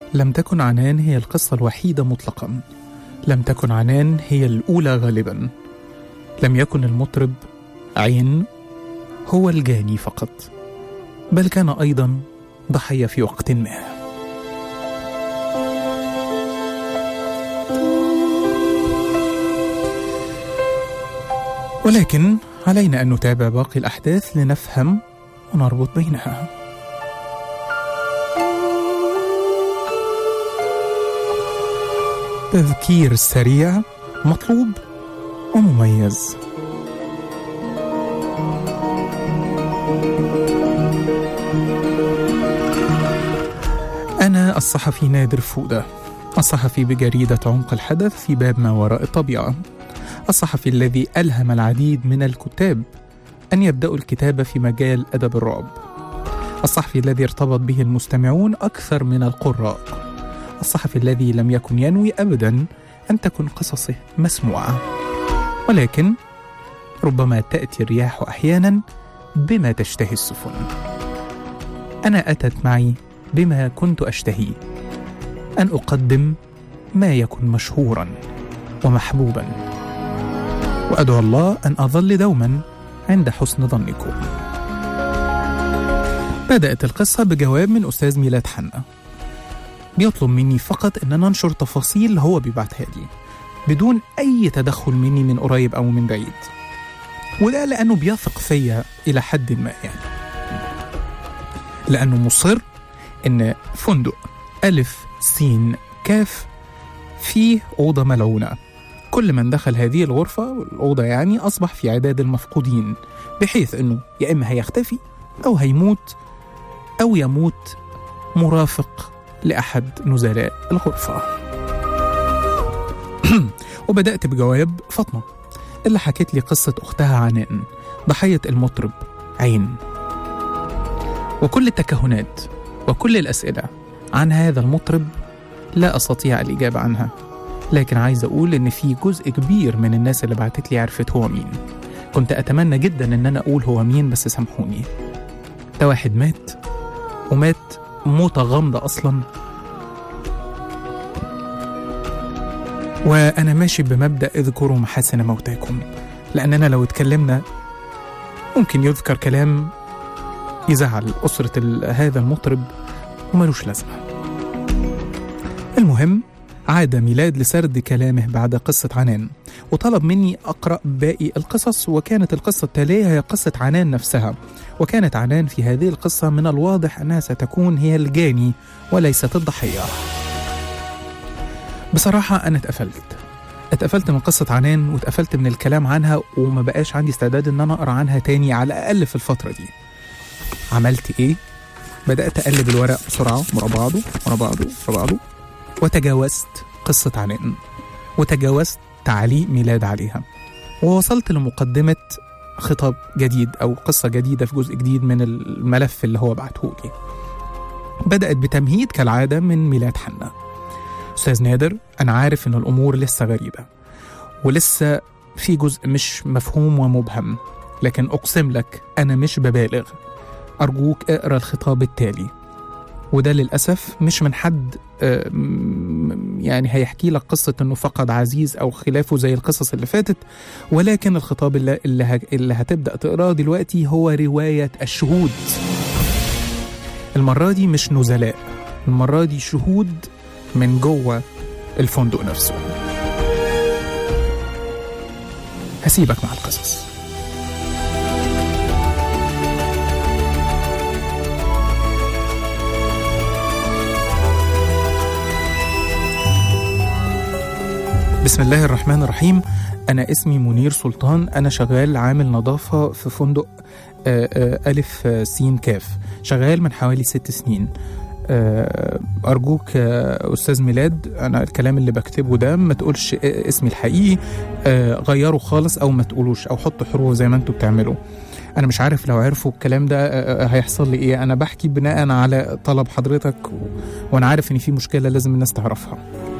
لم تكن عنان هي القصة الوحيدة مطلقا لم تكن عنان هي الأولى غالبا لم يكن المطرب عين هو الجاني فقط بل كان أيضا ضحية في وقت ما ولكن علينا أن نتابع باقي الأحداث لنفهم ونربط بينها تذكير سريع مطلوب ومميز أنا الصحفي نادر فودة الصحفي بجريدة عمق الحدث في باب ما وراء الطبيعة الصحفي الذي ألهم العديد من الكتاب أن يبدأوا الكتابة في مجال أدب الرعب الصحفي الذي ارتبط به المستمعون أكثر من القراء الصحفي الذي لم يكن ينوي أبدا أن تكن قصصه مسموعة ولكن ربما تأتي الرياح أحيانا بما تشتهي السفن أنا أتت معي بما كنت أشتهي أن أقدم ما يكن مشهورا ومحبوبا وأدعو الله أن أظل دوما عند حسن ظنكم بدأت القصة بجواب من أستاذ ميلاد حنا بيطلب مني فقط أن ننشر تفاصيل هو بيبعتها لي بدون أي تدخل مني من قريب أو من بعيد وده لأنه بيثق فيا إلى حد ما يعني لأنه مصر إن فندق ألف سين كاف فيه أوضة ملعونة كل من دخل هذه الغرفة الأوضة يعني أصبح في عداد المفقودين بحيث أنه يا إما هيختفي أو هيموت أو يموت مرافق لأحد نزلاء الغرفة وبدأت بجواب فاطمة اللي حكت لي قصة أختها عنان ضحية المطرب عين وكل التكهنات وكل الأسئلة عن هذا المطرب لا أستطيع الإجابة عنها لكن عايز أقول إن في جزء كبير من الناس اللي بعتت لي عرفت هو مين كنت أتمنى جدا إن أنا أقول هو مين بس سامحوني ده واحد مات ومات موتة غامضة أصلا وأنا ماشي بمبدأ اذكروا محاسن موتاكم لأننا لو اتكلمنا ممكن يذكر كلام يزعل أسرة ال- هذا المطرب وملوش لازمة المهم عاد ميلاد لسرد كلامه بعد قصة عنان وطلب مني أقرأ باقي القصص وكانت القصة التالية هي قصة عنان نفسها وكانت عنان في هذه القصة من الواضح أنها ستكون هي الجاني وليست الضحية بصراحة أنا اتقفلت اتقفلت من قصة عنان واتقفلت من الكلام عنها وما بقاش عندي استعداد ان انا اقرا عنها تاني على الاقل في الفترة دي عملت ايه؟ بدأت اقلب الورق بسرعة ورا بعضه ورا بعضه ورا بعضه وتجاوزت قصة عنان وتجاوزت تعليق ميلاد عليها ووصلت لمقدمة خطاب جديد أو قصة جديدة في جزء جديد من الملف اللي هو بعته لي بدأت بتمهيد كالعادة من ميلاد حنا أستاذ نادر أنا عارف إن الأمور لسه غريبة ولسه في جزء مش مفهوم ومبهم لكن أقسم لك أنا مش ببالغ أرجوك اقرأ الخطاب التالي وده للأسف مش من حد آه، م- يعني هيحكي لك قصة إنه فقد عزيز أو خلافه زي القصص اللي فاتت ولكن الخطاب اللي, اللي, ه- اللي هتبدأ تقراه دلوقتي هو رواية الشهود المرة دي مش نزلاء المرة دي شهود من جوه الفندق نفسه هسيبك مع القصص بسم الله الرحمن الرحيم أنا اسمي منير سلطان أنا شغال عامل نظافة في فندق آه، آه، ألف آه، سين كاف شغال من حوالي ست سنين آه، أرجوك آه، أستاذ ميلاد أنا الكلام اللي بكتبه ده ما تقولش آه، اسمي الحقيقي آه، غيره خالص أو ما تقولوش أو حط حروف زي ما أنتوا بتعملوا أنا مش عارف لو عرفوا الكلام ده آه، آه، هيحصل لي إيه أنا بحكي بناء على طلب حضرتك و... وأنا عارف إن في مشكلة لازم الناس تعرفها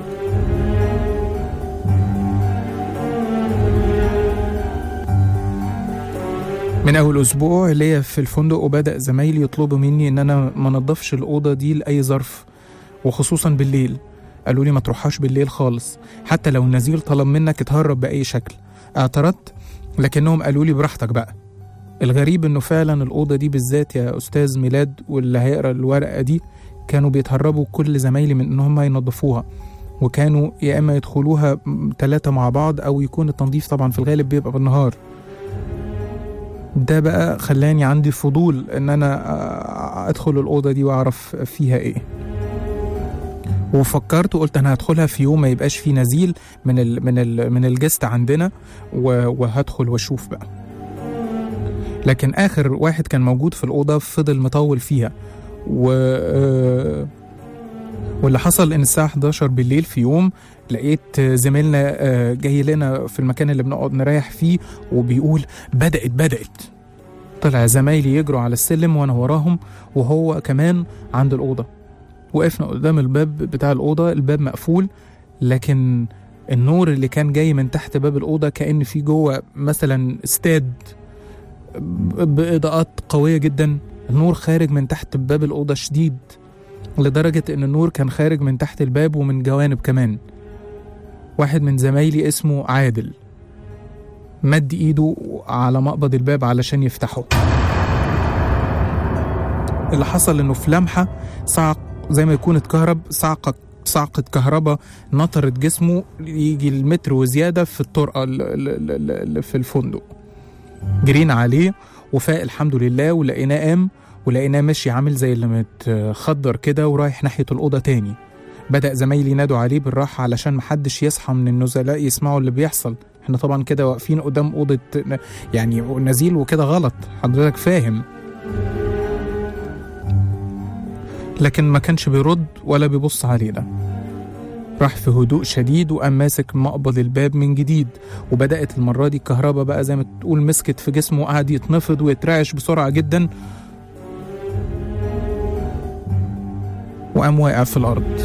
من اول اسبوع ليا في الفندق وبدا زمايلي يطلبوا مني ان انا ما انضفش الاوضه دي لاي ظرف وخصوصا بالليل قالوا لي ما تروحهاش بالليل خالص حتى لو النزيل طلب منك تهرب بأي شكل اعترضت لكنهم قالوا لي براحتك بقى الغريب انه فعلا الأوضة دي بالذات يا أستاذ ميلاد واللي هيقرا الورقة دي كانوا بيتهربوا كل زمايلي من ان هم ينظفوها وكانوا يا اما يدخلوها ثلاثة مع بعض او يكون التنظيف طبعا في الغالب بيبقى بالنهار ده بقى خلاني عندي فضول ان انا آه، ادخل الاوضه دي واعرف فيها ايه وفكرت وقلت انا هدخلها في يوم ما يبقاش فيه نزيل من ال من ال من الجست عندنا و- وهدخل واشوف بقى لكن اخر واحد كان موجود في الاوضه فضل مطول فيها و آه، واللي حصل ان الساعه 11 بالليل في يوم لقيت زميلنا آه، جاي لنا في المكان اللي بنقعد نريح فيه وبيقول بدأت بدأت طلع زمايلي يجروا على السلم وانا وراهم وهو كمان عند الأوضة وقفنا قدام الباب بتاع الأوضة الباب مقفول لكن النور اللي كان جاي من تحت باب الأوضة كأن في جوه مثلا استاد ب- بإضاءات قوية جدا النور خارج من تحت باب الأوضة شديد لدرجة إن النور كان خارج من تحت الباب ومن جوانب كمان واحد من زمايلي اسمه عادل مد ايده على مقبض الباب علشان يفتحه اللي حصل انه في لمحة صعق زي ما يكون اتكهرب صعقة صعقة كهرباء نطرت جسمه يجي المتر وزيادة في الطرقة ال- ال- ال- اللي في الفندق جرينا عليه وفاق الحمد لله ولقيناه قام ولقيناه ماشي عامل زي اللي متخدر كده ورايح ناحية الأوضة تاني بدأ زمايلي ينادوا عليه بالراحة علشان محدش يصحى من النزلاء يسمعوا اللي بيحصل احنا طبعا كده واقفين قدام أوضة ن- يعني نزيل وكده غلط حضرتك فاهم لكن ما كانش بيرد ولا بيبص علينا راح في هدوء شديد وقام ماسك مقبض الباب من جديد وبدأت المرة دي الكهرباء بقى زي ما تقول مسكت في جسمه وقعد يتنفض ويترعش بسرعة جدا وقام واقع في الأرض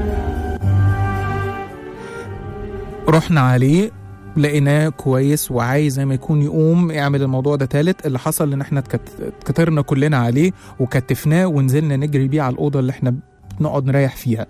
رحنا عليه لقيناه كويس وعايز زي ما يكون يقوم يعمل الموضوع ده تالت اللي حصل ان احنا اتكت- اتكترنا كلنا عليه وكتفناه ونزلنا نجري بيه على الاوضه اللي احنا بنقعد نريح فيها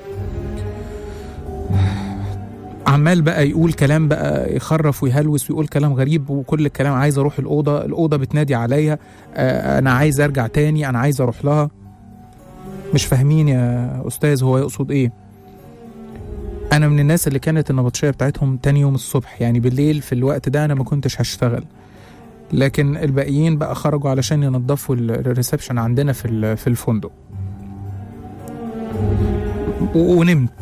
عمال بقى يقول كلام بقى يخرف ويهلوس ويقول كلام غريب وكل الكلام عايز اروح الاوضه الاوضه بتنادي عليا آه، انا عايز ارجع تاني انا عايز اروح لها مش فاهمين يا استاذ هو يقصد ايه انا من الناس اللي كانت النبطشيه بتاعتهم تاني يوم الصبح يعني بالليل في الوقت ده انا ما كنتش هشتغل لكن الباقيين بقى خرجوا علشان ينظفوا ال- الريسبشن عندنا في ال- في الفندق و- ونمت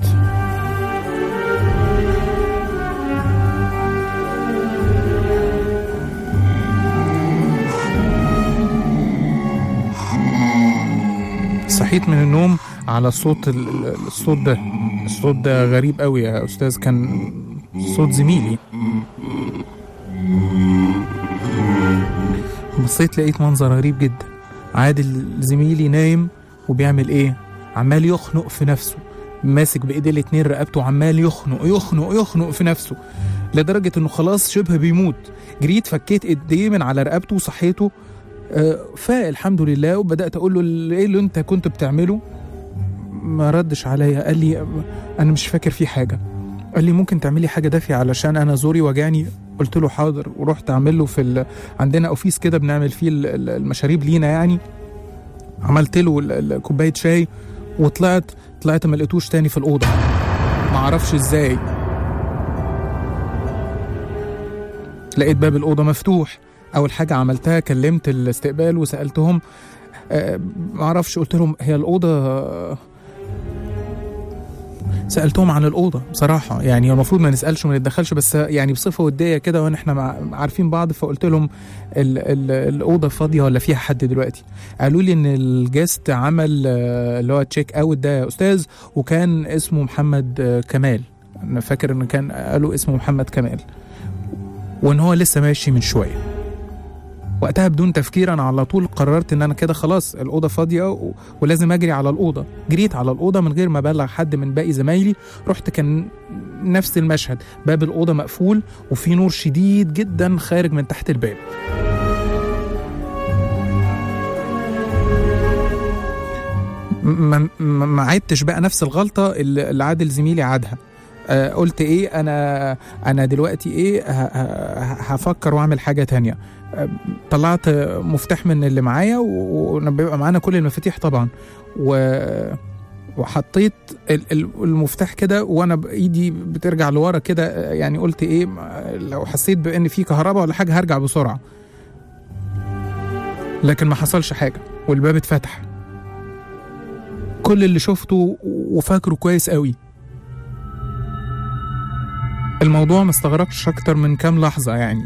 صحيت من النوم على صوت ال- ال- الصوت ده الصوت ده غريب قوي يا استاذ كان صوت زميلي بصيت لقيت منظر غريب جدا عادل زميلي نايم وبيعمل ايه عمال يخنق في نفسه ماسك بايديه الاتنين رقبته وعمال يخنق يخنق يخنق في نفسه لدرجة انه خلاص شبه بيموت جريت فكيت ايديه من على رقبته وصحيته آه، فاق الحمد لله وبدأت اقول له ال- ايه اللي انت كنت بتعمله ما ردش عليا قال لي انا مش فاكر فيه حاجة قال لي ممكن تعملي حاجة دافية علشان انا زوري وجعني قلت له حاضر ورحت اعمل له في ال... عندنا اوفيس كده بنعمل فيه ال- ال- المشاريب لينا يعني عملت له ال- ال- كوبايه شاي وطلعت طلعت ما لقيتوش تاني في الاوضه ما اعرفش ازاي لقيت باب الاوضه مفتوح اول حاجه عملتها كلمت الاستقبال وسالتهم آه، ما اعرفش قلت لهم هي الاوضه سالتهم عن الاوضه بصراحه يعني المفروض ما نسالش وما نتدخلش بس يعني بصفه وديه كده وان احنا مع- عارفين بعض فقلت لهم ال ال الاوضه فاضيه ولا فيها حد دلوقتي قالوا لي ان الجست عمل آه، اللي هو تشيك اوت ده يا استاذ وكان اسمه محمد آه، كمال انا فاكر ان كان قالوا اسمه محمد كمال وان هو لسه ماشي من شويه وقتها بدون تفكير انا على طول قررت ان انا كده خلاص الاوضه فاضيه و... ولازم اجري على الاوضه جريت على الاوضه من غير ما ابلغ حد من باقي زمايلي رحت كان نفس المشهد باب الاوضه مقفول وفي نور شديد جدا خارج من تحت الباب ما ما- ما عدتش بقى نفس الغلطه اللي اللي عادل زميلي عادها آه، قلت ايه انا انا دلوقتي ايه ه- ه- هفكر واعمل حاجه تانية آه، طلعت مفتاح من اللي معايا و- وبيبقى معانا كل المفاتيح طبعا و وحطيت ال- ال- المفتاح كده وانا بايدي بترجع لورا كده آه، يعني قلت ايه ما- لو حسيت بان في كهرباء ولا حاجه هرجع بسرعه لكن ما حصلش حاجه والباب اتفتح كل اللي شفته وفاكره كويس قوي الموضوع ما استغرقش اكتر من كام لحظه يعني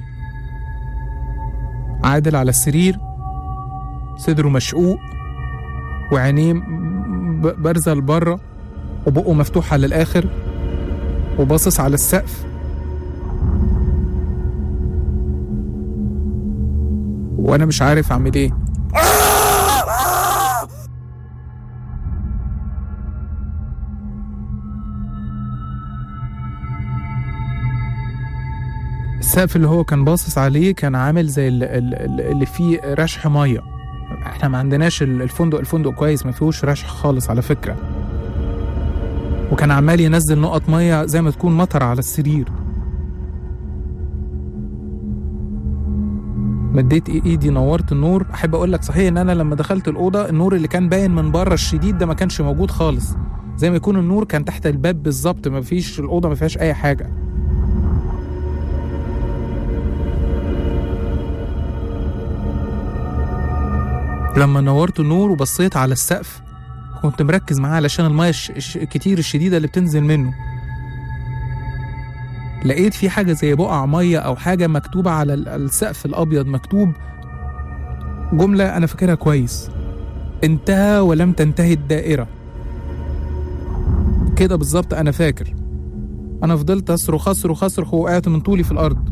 عادل على السرير صدره مشقوق وعينيه ب- بارزه لبره وبقه مفتوح على الاخر وباصص على السقف وانا مش عارف اعمل ايه السقف اللي هو كان باصص عليه كان عامل زي ال- ال- ال- اللي فيه رشح ميه احنا ما عندناش ال- الفندق الفندق كويس ما فيهوش رشح خالص على فكره وكان عمال ينزل نقط ميه زي ما تكون مطر على السرير مديت إي- ايدي نورت النور احب اقول لك صحيح ان انا لما دخلت الاوضه النور اللي كان باين من بره الشديد ده ما كانش موجود خالص زي ما يكون النور كان تحت الباب بالظبط ما فيش الاوضه ما فيهاش اي حاجه لما نورت النور وبصيت على السقف كنت مركز معاه علشان المية الش- الش- الكتير الشديدة اللي بتنزل منه لقيت في حاجة زي بقع مية أو حاجة مكتوبة على ال- السقف الأبيض مكتوب جملة أنا فاكرها كويس انتهى ولم تنتهي الدائرة كده بالظبط أنا فاكر أنا فضلت أصرخ أصرخ أصرخ ووقعت من طولي في الأرض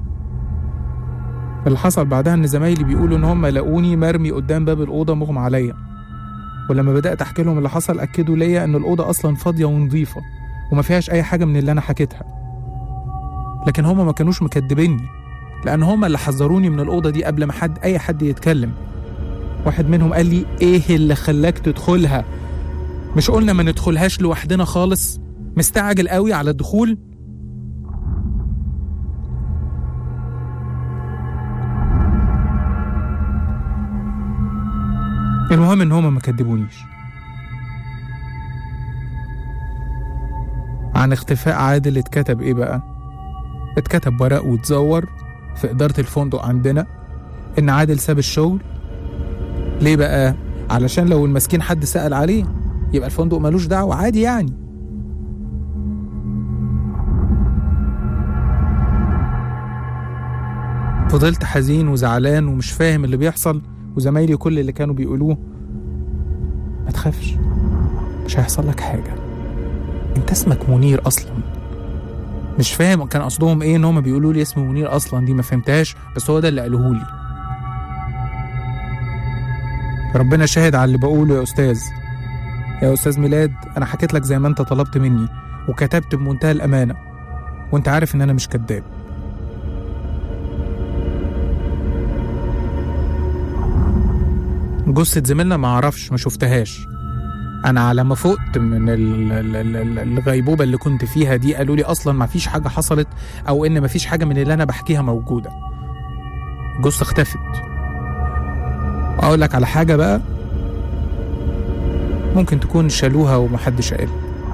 اللي حصل بعدها ان زمايلي بيقولوا ان هم لقوني مرمي قدام باب الاوضه مغمى عليا ولما بدات احكي لهم اللي حصل اكدوا ليا ان الاوضه اصلا فاضيه ونظيفه وما فيهاش اي حاجه من اللي انا حكيتها لكن هم ما كانوش مكدبيني لان هم اللي حذروني من الاوضه دي قبل ما حد اي حد يتكلم واحد منهم قال لي ايه اللي خلاك تدخلها مش قلنا ما ندخلهاش لوحدنا خالص مستعجل قوي على الدخول المهم ان هما ما كدبونيش عن اختفاء عادل اتكتب ايه بقى اتكتب ورق واتزور في إدارة الفندق عندنا إن عادل ساب الشغل ليه بقى؟ علشان لو المسكين حد سأل عليه يبقى الفندق ملوش دعوة عادي يعني فضلت حزين وزعلان ومش فاهم اللي بيحصل وزمايلي كل اللي كانوا بيقولوه ما تخافش مش هيحصل لك حاجة انت اسمك منير اصلا مش فاهم كان قصدهم ايه ان هم بيقولوا لي اسم منير اصلا دي ما فهمتهاش بس هو ده اللي قالوه لي ربنا شاهد على اللي بقوله يا استاذ يا استاذ ميلاد انا حكيت لك زي ما انت طلبت مني وكتبت بمنتهى الامانه وانت عارف ان انا مش كذاب جثة زميلنا ما اعرفش ما شفتهاش انا على ما فقت من ال- ال- ال- ال- الغيبوبه اللي كنت فيها دي قالوا لي اصلا ما فيش حاجه حصلت او ان ما فيش حاجه من اللي انا بحكيها موجوده الجثه اختفت اقول لك على حاجه بقى ممكن تكون شالوها ومحدش قال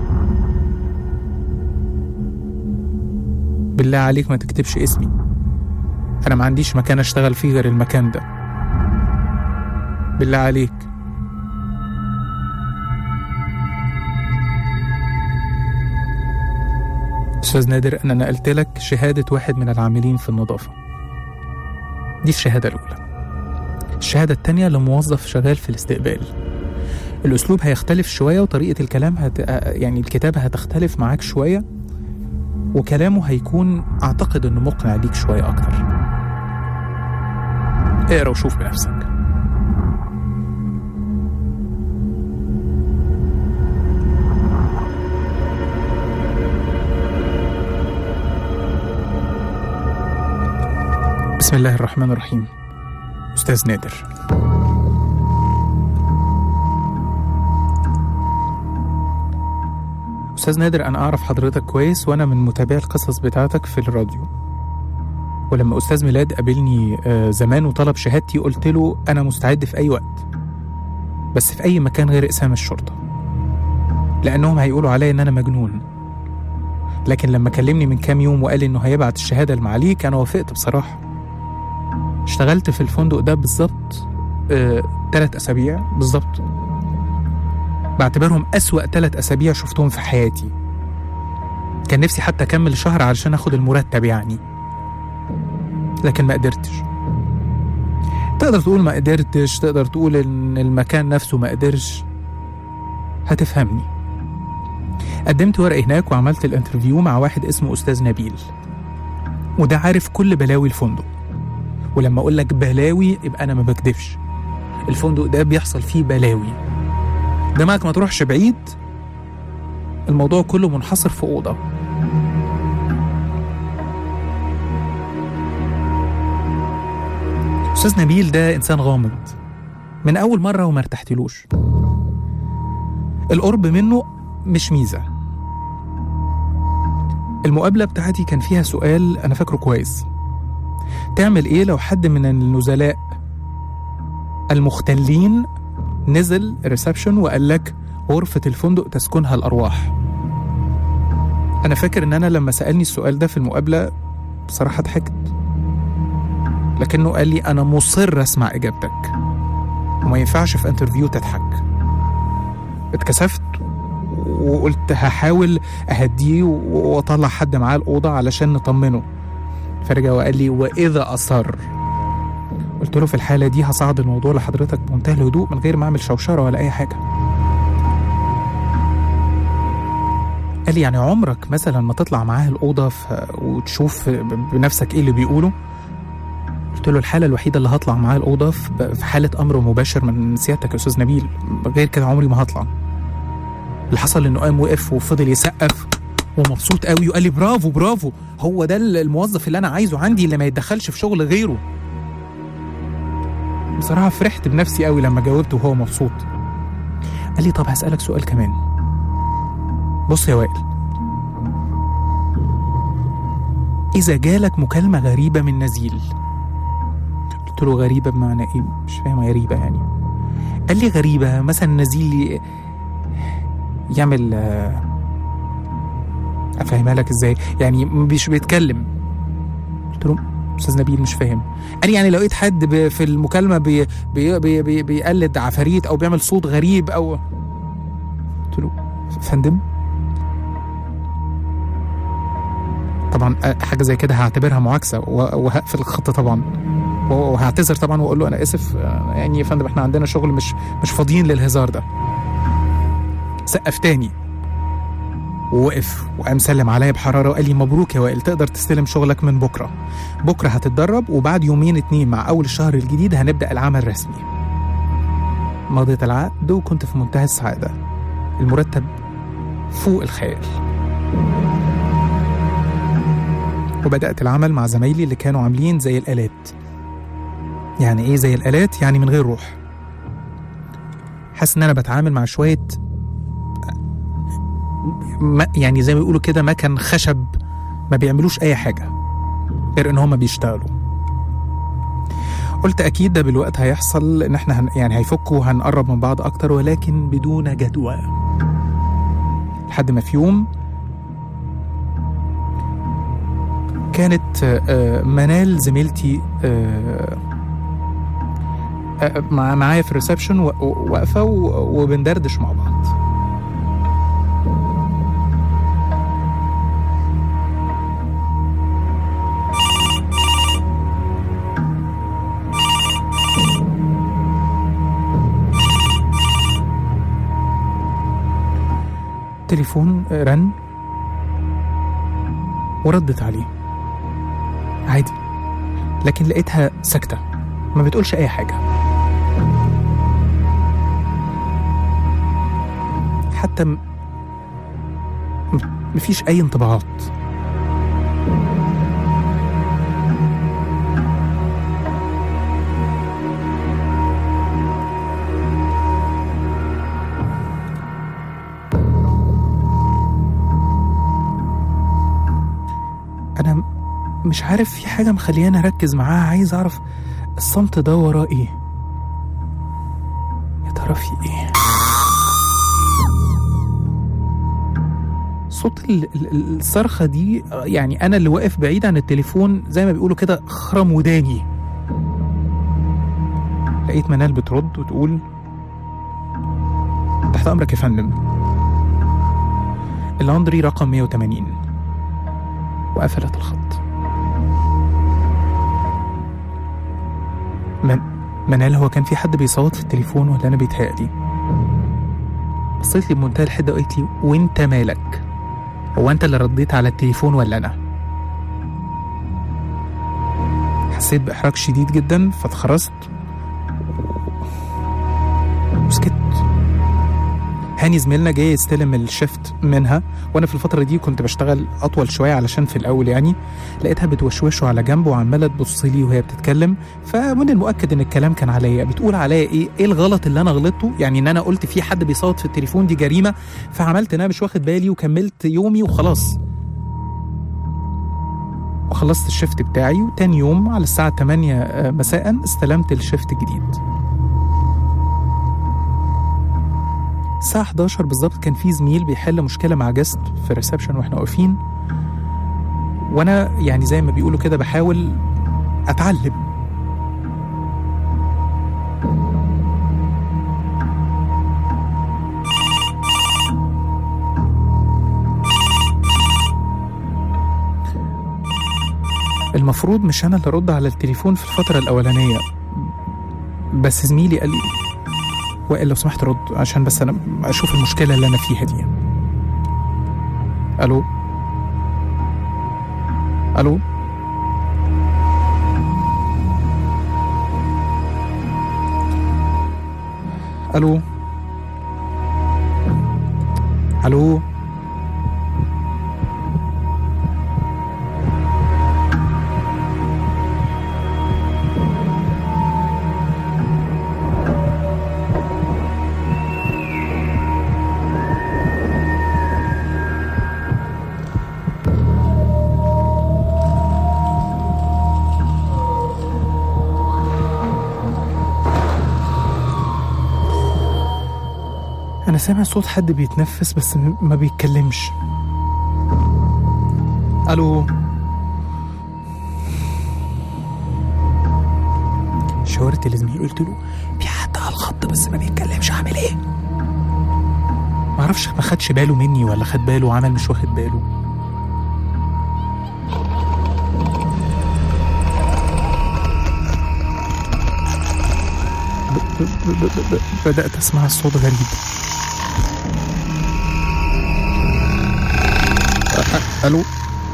بالله عليك ما تكتبش اسمي انا ما عنديش مكان اشتغل فيه غير المكان ده بالله عليك أستاذ نادر أنا نقلت لك شهادة واحد من العاملين في النظافة دي الشهادة الأولى الشهادة التانية لموظف شغال في الاستقبال الأسلوب هيختلف شوية وطريقة الكلام هت... يعني الكتابة هتختلف معاك شوية وكلامه هيكون أعتقد إنه مقنع ليك شوية أكتر اقرا وشوف بنفسك بسم الله الرحمن الرحيم أستاذ نادر أستاذ نادر أنا أعرف حضرتك كويس وأنا من متابعي القصص بتاعتك في الراديو ولما أستاذ ميلاد قابلني آه، زمان وطلب شهادتي قلت له أنا مستعد في أي وقت بس في أي مكان غير إقسام الشرطة لأنهم هيقولوا عليا إن أنا مجنون لكن لما كلمني من كام يوم وقال لي إنه هيبعت الشهادة لمعاليك أنا وافقت بصراحة اشتغلت في الفندق ده بالظبط آه، تلات أسابيع بالظبط بعتبرهم أسوأ تلات أسابيع شفتهم في حياتي كان نفسي حتى أكمل شهر علشان أخد المرتب يعني لكن ما قدرتش تقدر تقول ما قدرتش تقدر تقول إن المكان نفسه ما قدرش هتفهمني قدمت ورقي هناك وعملت الانترفيو مع واحد اسمه أستاذ نبيل وده عارف كل بلاوي الفندق ولما أقول لك بلاوي يبقى أنا ما بكدبش الفندق ده بيحصل فيه بلاوي دماغك ما تروحش بعيد الموضوع كله منحصر في أوضة أستاذ نبيل ده إنسان غامض من أول مرة وما ارتحتلوش القرب منه مش ميزة المقابلة بتاعتي كان فيها سؤال أنا فاكره كويس تعمل إيه لو حد من النزلاء المختلين نزل ريسبشن وقال لك غرفة الفندق تسكنها الأرواح أنا فاكر إن أنا لما سألني السؤال ده في المقابلة بصراحة ضحكت لكنه قال لي أنا مصر أسمع إجابتك وما ينفعش في انترفيو تضحك اتكسفت وقلت هحاول أهديه وأطلع حد معاه الأوضة علشان نطمنه فرجع وقال لي وإذا أصر قلت له في الحالة دي هصعد الموضوع لحضرتك بمنتهى الهدوء من غير ما أعمل شوشرة ولا أي حاجة قال لي يعني عمرك مثلا ما تطلع معاه الأوضة ف... وتشوف بنفسك إيه اللي بيقوله قلت له الحالة الوحيدة اللي هطلع معاه الأوضة في في حالة أمر مباشر من سيادتك يا أستاذ نبيل غير كده عمري ما هطلع اللي حصل إنه قام وقف وفضل يسقف ومبسوط قوي وقال لي برافو برافو هو ده الموظف اللي أنا عايزه عندي اللي ما يتدخلش في شغل غيره بصراحة فرحت بنفسي قوي لما جاوبت وهو مبسوط قال لي طب هسألك سؤال كمان بص يا وائل إذا جالك مكالمة غريبة من نزيل قلت له غريبة بمعنى إيه مش فاهم غريبة يعني قال لي غريبة مثلا نزيل ي- يعمل آه، أفهمها لك إزاي يعني مش بيتكلم قلت له أستاذ نبيل مش فاهم قال لي يعني لو لقيت حد ب- في المكالمة بي بي بي بي بيقلد عفاريت أو بيعمل صوت غريب أو قلت له فندم طبعا آه، حاجة زي كده هعتبرها معاكسة و- وهقفل الخط طبعا وهعتذر طبعا واقول له انا اسف آه، يعني يا فندم احنا عندنا شغل مش مش فاضيين للهزار ده سقف تاني ووقف وقام سلم عليا بحراره وقال لي مبروك يا وائل تقدر تستلم شغلك من بكره بكره هتتدرب وبعد يومين اتنين مع اول الشهر الجديد هنبدا العمل رسمي مضيت العقد وكنت في منتهى السعاده المرتب فوق الخيال وبدات العمل مع زمايلي اللي كانوا عاملين زي الالات يعني ايه زي الالات يعني من غير روح حاسس ان انا بتعامل مع شويه ما يعني زي ما بيقولوا كده مكن خشب ما بيعملوش اي حاجه غير ان هما بيشتغلوا قلت اكيد ده بالوقت هيحصل ان احنا هن يعني هيفكوا وهنقرب من بعض اكتر ولكن بدون جدوى لحد ما في يوم كانت آه، منال زميلتي آه، آه، مع معايا في الريسبشن و- و- واقفه و- وبندردش مع بعض تليفون رن وردت عليه عادي لكن لقيتها ساكتة ما بتقولش أي حاجة حتى م... م- مفيش أي انطباعات انا م- مش عارف في حاجه مخلياني اركز معاها عايز اعرف الصمت ده وراه ايه يا ترى في ايه صوت ال- ال- ال- الصرخه دي آه، يعني انا اللي واقف بعيد عن التليفون زي ما بيقولوا كده خرم وداني لقيت منال بترد وتقول تحت امرك يا فندم اللاندري رقم 180 وقفلت الخط من منال هو كان في حد بيصوت في التليفون ولا انا بيتهيألي بصيت لي بمنتهى الحده وقالت لي وانت مالك هو انت اللي رديت على التليفون ولا انا حسيت باحراج شديد جدا فاتخرست وسكت هاني زميلنا جاي يستلم الشفت منها وانا في الفتره دي كنت بشتغل اطول شويه علشان في الاول يعني لقيتها بتوشوشه على جنب وعماله تبص لي وهي بتتكلم فمن المؤكد ان الكلام كان عليا بتقول عليا ايه ايه الغلط اللي انا غلطته يعني ان انا قلت في حد بيصوت في التليفون دي جريمه فعملت ان انا مش واخد بالي وكملت يومي وخلاص وخلصت الشفت بتاعي وتاني يوم على الساعة 8 مساء استلمت الشفت الجديد الساعة 11 بالظبط كان في زميل بيحل مشكلة مع جست في الريسبشن واحنا واقفين وانا يعني زي ما بيقولوا كده بحاول اتعلم المفروض مش انا اللي ارد على التليفون في الفترة الأولانية بس زميلي قال لي وائل لو سمحت رد عشان بس انا اشوف المشكلة اللي انا فيها دي الو الو الو الو أنا سامع صوت حد بيتنفس بس م- ما بيتكلمش ألو شاورت لزميلي قلت له في حد على الخط بس ما بيتكلمش عامل ايه معرفش ما خدش باله مني ولا خد باله وعمل مش واخد باله ب- ب- ب- ب- بدأت أسمع الصوت غريب أ- أ- ألو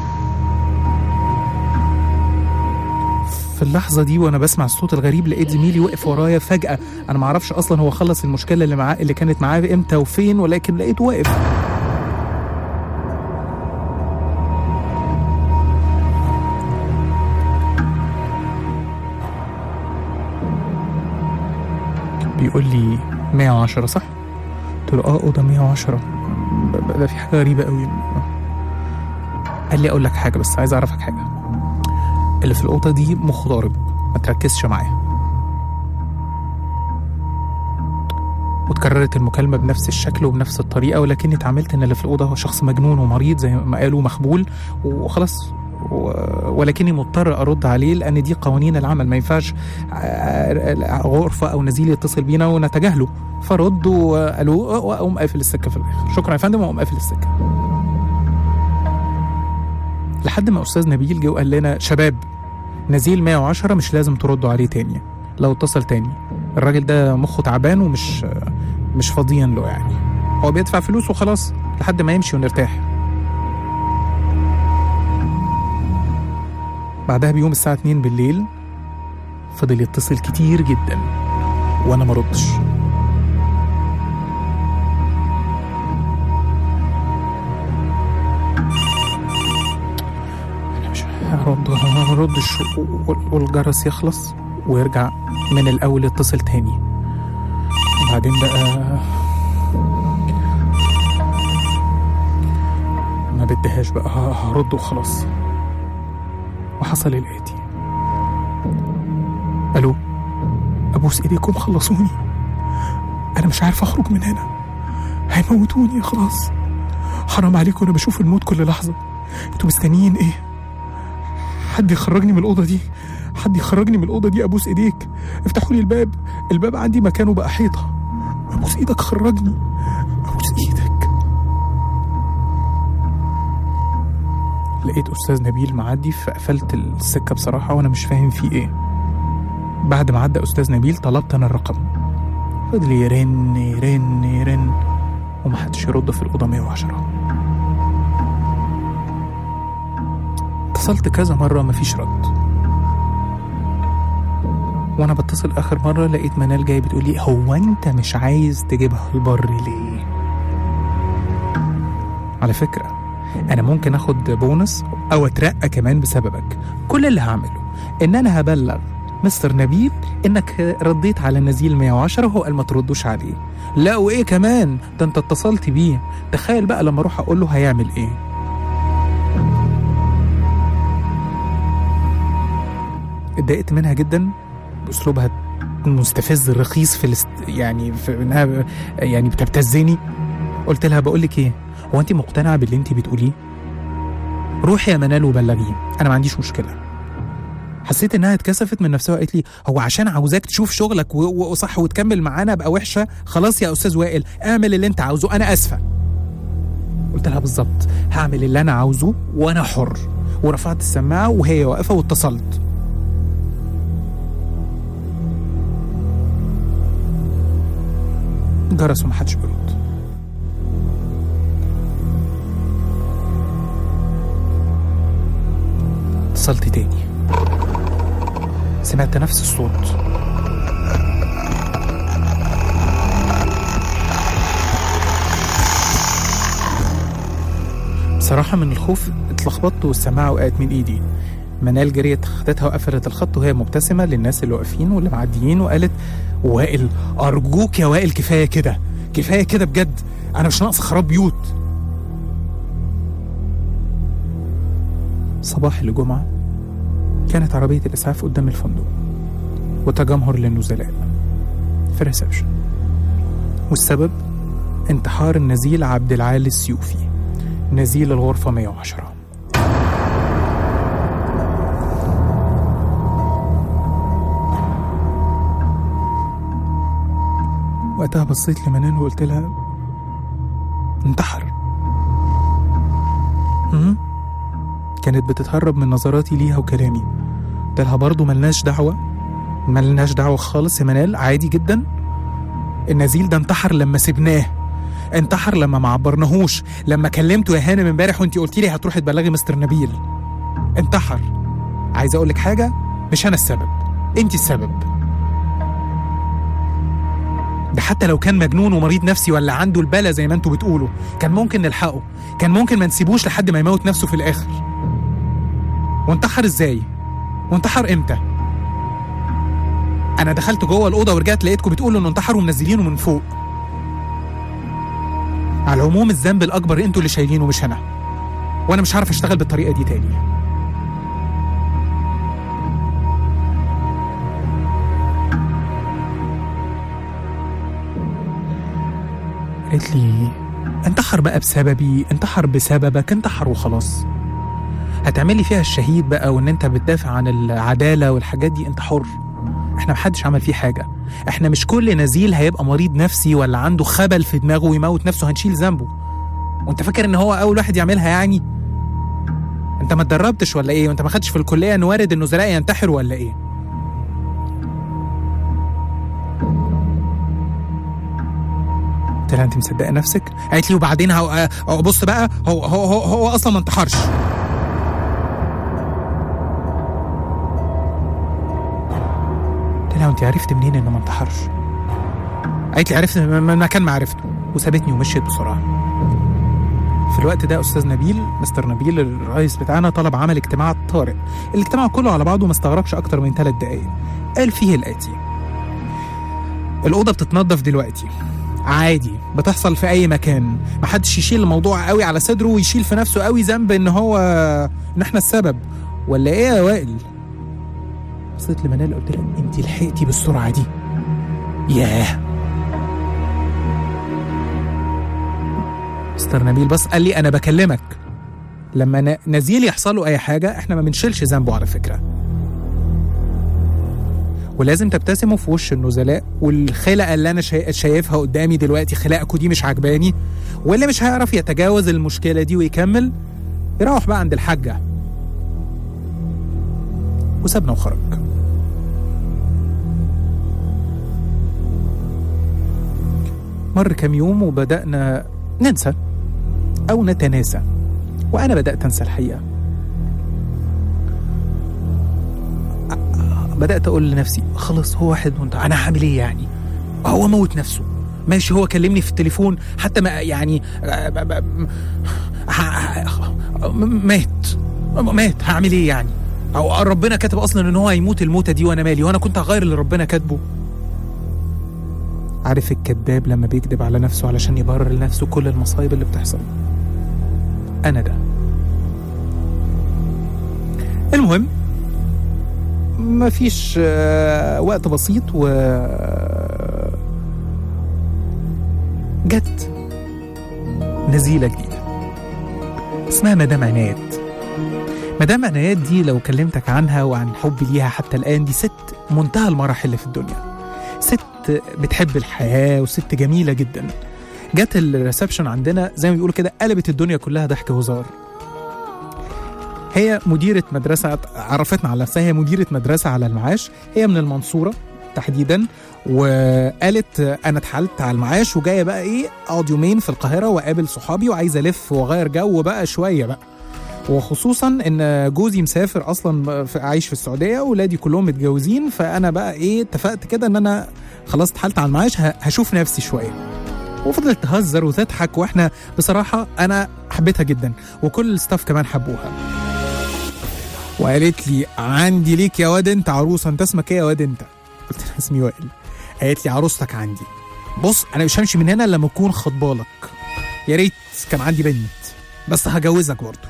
في اللحظة دي وأنا بسمع الصوت الغريب لقيت زميلي واقف ورايا فجأة أنا معرفش أصلا هو خلص المشكلة اللي معاه اللي كانت معاه إمتى وفين ولكن لقيته واقف بيقول لي 110 صح؟ قلت له اه اوضه 110 ب- ب- ده في حاجه غريبه قوي قال لي اقول لك حاجه بس عايز اعرفك حاجه اللي في الاوضه دي مخ ضارب ما تركزش معاه وتكررت المكالمة بنفس الشكل وبنفس الطريقة ولكني اتعاملت إن اللي في الأوضة هو شخص مجنون ومريض زي ما قالوا مخبول وخلاص و- ولكني مضطر ارد عليه لان دي قوانين العمل ما ينفعش ع- غرفه او نزيل يتصل بينا ونتجاهله فرد والو واقوم قافل السكه في الاخر شكرا يا فندم واقوم قافل السكه لحد ما استاذ نبيل جه وقال لنا شباب نزيل 110 مش لازم تردوا عليه تاني لو اتصل تاني الراجل ده مخه تعبان ومش مش فاضيين له يعني هو بيدفع فلوس وخلاص لحد ما يمشي ونرتاح بعدها بيوم الساعة 2 بالليل فضل يتصل كتير جدا وانا ما ردش انا مش هرد ما ردش والجرس يخلص ويرجع من الاول يتصل تاني وبعدين بقى ما بديهاش بقى هرد وخلاص وحصل الآتي ألو أبوس إيديكم خلصوني أنا مش عارف أخرج من هنا هيموتوني خلاص حرام عليكم أنا بشوف الموت كل لحظة أنتوا مستنيين إيه حد يخرجني من الأوضة دي حد يخرجني من الأوضة دي أبوس إيديك افتحوا لي الباب الباب عندي مكانه بقى حيطة أبوس إيدك خرجني أبوس إيدك لقيت أستاذ نبيل معدي فقفلت السكة بصراحة وأنا مش فاهم فيه إيه بعد ما عدى أستاذ نبيل طلبت أنا الرقم فضل يرن يرن يرن ومحدش يرد في الأوضة 110 اتصلت كذا مرة مفيش رد وانا بتصل اخر مرة لقيت منال جاي بتقول لي هو انت مش عايز تجيبها البر ليه على فكرة انا ممكن اخد بونص او اترقى كمان بسببك كل اللي هعمله ان انا هبلغ مستر نبيل انك رديت على نزيل 110 وهو قال ما تردوش عليه لا وايه كمان ده انت اتصلت بيه تخيل بقى لما اروح اقول له هيعمل ايه اتضايقت منها جدا باسلوبها المستفز الرخيص في الاست... يعني في انها يعني بتبتزني قلت لها بقول لك ايه هو انت مقتنعه باللي انت بتقوليه روحي يا منال وبلغيه انا ما عنديش مشكله حسيت انها اتكسفت من نفسها وقالت لي هو عشان عاوزاك تشوف شغلك و- و- وصح وتكمل معانا ابقى وحشه خلاص يا استاذ وائل اعمل اللي انت عاوزه انا اسفه قلت لها بالظبط هعمل اللي انا عاوزه وانا حر ورفعت السماعه وهي واقفه واتصلت جرس ومحدش بيرد اتصلت تاني سمعت نفس الصوت بصراحة من الخوف اتلخبطت والسماعة وقعت من ايدي منال جريت خدتها وقفلت الخط وهي مبتسمة للناس اللي واقفين واللي معديين وقالت وائل أرجوك يا وائل كفاية كده كفاية كده بجد أنا مش ناقص خراب بيوت صباح الجمعة كانت عربية الإسعاف قدام الفندق وتجمهر للنزلاء في الريسبشن والسبب انتحار النزيل عبد العال السيوفي نزيل الغرفة 110 وقتها بصيت لمنال وقلت لها انتحر مم؟ كانت بتتهرب من نظراتي ليها وكلامي قلت لها برضه ملناش دعوة ملناش دعوة خالص يا منال عادي جدا النزيل ده انتحر لما سبناه انتحر لما ما عبرناهوش لما كلمته يا هانم امبارح وانتي قلتي لي هتروحي تبلغي مستر نبيل انتحر عايز اقول لك حاجه مش انا السبب انتي السبب ده حتى لو كان مجنون ومريض نفسي ولا عنده البلا زي ما انتوا بتقولوا كان ممكن نلحقه كان ممكن ما نسيبوش لحد ما يموت نفسه في الاخر وانتحر ازاي وانتحر امتى انا دخلت جوه الاوضه ورجعت لقيتكم بتقولوا انه انتحر ومنزلينه من فوق على العموم الذنب الاكبر انتوا اللي شايلينه مش انا وانا مش عارف اشتغل بالطريقه دي تاني قالت لي انتحر بقى بسببي انتحر بسببك انتحر وخلاص هتعملي فيها الشهيد بقى وان انت بتدافع عن العداله والحاجات دي انت حر احنا محدش عمل فيه حاجه احنا مش كل نزيل هيبقى مريض نفسي ولا عنده خبل في دماغه ويموت نفسه هنشيل ذنبه وانت فاكر ان هو اول واحد يعملها يعني انت ما اتدربتش ولا ايه وانت ما خدتش في الكليه ان وارد النزلاء ينتحروا ولا ايه قلت لها انت مصدقه نفسك قالت لي وبعدين هو هو بص بقى هو هو هو, هو اصلا ما انتحرش قلت لها انت عرفت منين انه ما انتحرش قالت لي عرفت من مكان ما عرفته وسابتني ومشيت بسرعه في الوقت ده استاذ نبيل مستر نبيل الرئيس بتاعنا طلب عمل اجتماع طارئ الاجتماع كله على بعضه ما استغرقش اكتر من ثلاث دقائق قال فيه الاتي الاوضه بتتنظف دلوقتي عادي بتحصل في اي مكان محدش يشيل الموضوع قوي على صدره ويشيل في نفسه قوي ذنب ان هو ان احنا السبب ولا ايه يا وائل بصيت لمنال قلت لها انت لحقتي بالسرعه دي ياه مستر نبيل بص قال لي انا بكلمك لما ن- نزيل يحصل له اي حاجه احنا ما بنشيلش ذنبه على فكره ولازم تبتسموا في وش النزلاء والخلقه اللي انا شاي- شايفها قدامي دلوقتي خلقكوا دي مش عجباني واللي مش هيعرف يتجاوز المشكله دي ويكمل يروح بقى عند الحاجه وسابنا وخرج مر كام يوم وبدأنا ننسى أو نتناسى وأنا بدأت أنسى الحقيقة بدأت أقول لنفسي خلاص هو واحد وانت أنا هعمل إيه يعني هو موت نفسه ماشي هو كلمني في التليفون حتى ما يعني مات مات هعمل ايه يعني او ربنا كاتب اصلا ان هو هيموت الموتة دي وانا مالي وانا كنت هغير اللي ربنا كاتبه عارف الكذاب لما بيكذب على نفسه علشان يبرر لنفسه كل المصايب اللي بتحصل انا ده المهم مفيش آه، وقت بسيط و جت نزيلة جديدة اسمها مدام عنايات مدام عنايات دي لو كلمتك عنها وعن حبي ليها حتى الآن دي ست منتهى المراحل اللي في الدنيا ست بتحب الحياة وست جميلة جدا جت الريسبشن عندنا زي ما بيقولوا كده قلبت الدنيا كلها ضحك وهزار هي مديرة مدرسة عرفتنا على نفسها هي مديرة مدرسة على المعاش هي من المنصورة تحديدا وقالت انا اتحالت على المعاش وجايه بقى ايه اقعد يومين في القاهره واقابل صحابي وعايزه الف واغير جو بقى شويه بقى وخصوصا ان جوزي مسافر اصلا في عايش في السعوديه واولادي كلهم متجوزين فانا بقى ايه اتفقت كده ان انا خلاص اتحالت على المعاش ه- هشوف نفسي شويه وفضلت تهزر وتضحك واحنا بصراحه انا حبيتها جدا وكل الستاف كمان حبوها وقالت لي عندي ليك يا واد انت عروسه انت اسمك ايه يا واد انت قلت لها اسمي وائل قالت لي عروستك عندي بص انا مش همشي من هنا الا لما اكون خطبالك يا ريت كان عندي بنت بس هجوزك برضه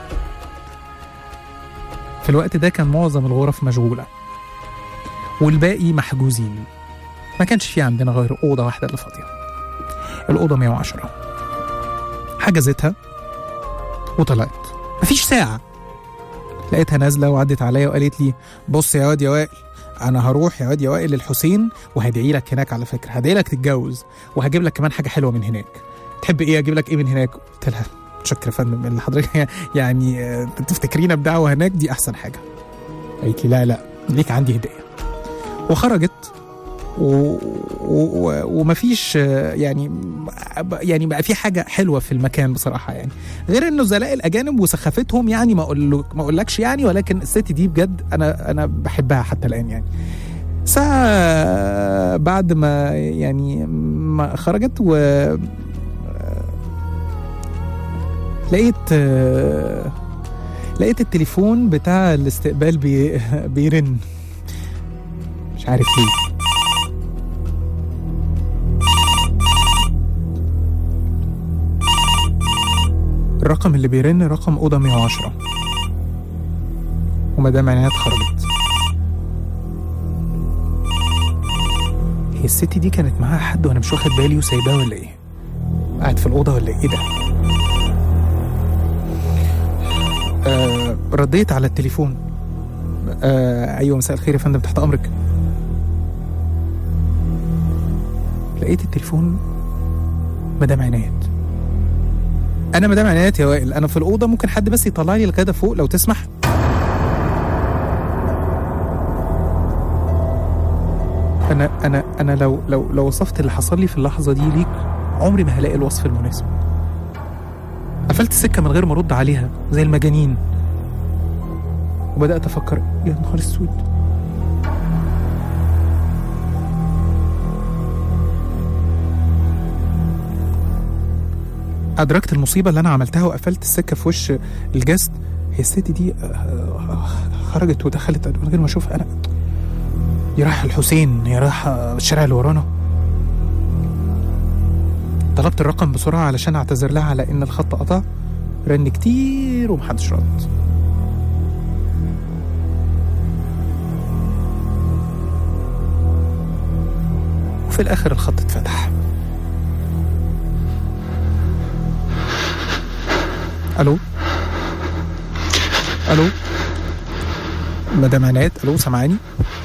في الوقت ده كان معظم الغرف مشغولة والباقي محجوزين ما كانش في عندنا غير أوضة واحدة اللي فاضية الأوضة 110 حجزتها وطلعت مفيش ساعة لقيتها نازلة وعدت عليا وقالت لي بص يا واد يا وائل انا هروح يا واد يا وائل للحسين وهدعي لك هناك على فكره هدعي لك تتجوز وهجيب لك كمان حاجه حلوه من هناك تحب ايه اجيب لك ايه من هناك قلت لها شكرا يا فندم اللي حضرتك يعني آه، تفتكرينا بدعوه هناك دي احسن حاجه قالت لي لا لا ليك عندي هديه وخرجت و... و... ومفيش آه، يعني يعني بقى في حاجه حلوه في المكان بصراحه يعني غير انه زلاء الاجانب وسخافتهم يعني ما اقول ما اقولكش يعني ولكن الست دي بجد انا انا بحبها حتى الان يعني ساعة بعد ما يعني ما خرجت و لقيت لقيت التليفون بتاع الاستقبال بي بيرن مش عارف ليه الرقم اللي بيرن رقم أوضة 110 ومدام عنايات خرجت هي الست دي كانت معاها حد وانا مش واخد بالي وسايباه ولا ايه؟ قاعد في الأوضة ولا ايه ده؟ آه رديت على التليفون آه ايوه مساء الخير يا فندم تحت امرك لقيت التليفون مدام عنايات انا مدام عنايات يا وائل انا في الاوضه ممكن حد بس يطلع لي الغدا فوق لو تسمح انا انا انا لو لو لو وصفت اللي حصل لي في اللحظه دي ليك عمري ما هلاقي الوصف المناسب قفلت السكه من غير ما ارد عليها زي المجانين وبدات افكر يا نهار اسود ادركت المصيبه اللي انا عملتها وقفلت السكه في وش الجست هي الست دي آه، خرجت ودخلت من غير ما اشوف انا يا رايحه الحسين يا رايحه الشارع اللي ورانا طلبت الرقم بسرعه علشان اعتذر لها على ان الخط قطع رن كتير ومحدش رد وفي الاخر الخط اتفتح الو الو مدام عناد الو سامعاني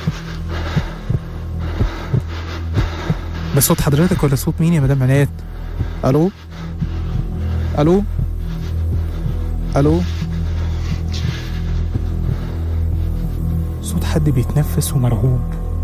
ده صوت حضرتك ولا صوت مين يا مدام عناد الو الو الو صوت حد بيتنفس ومرعوب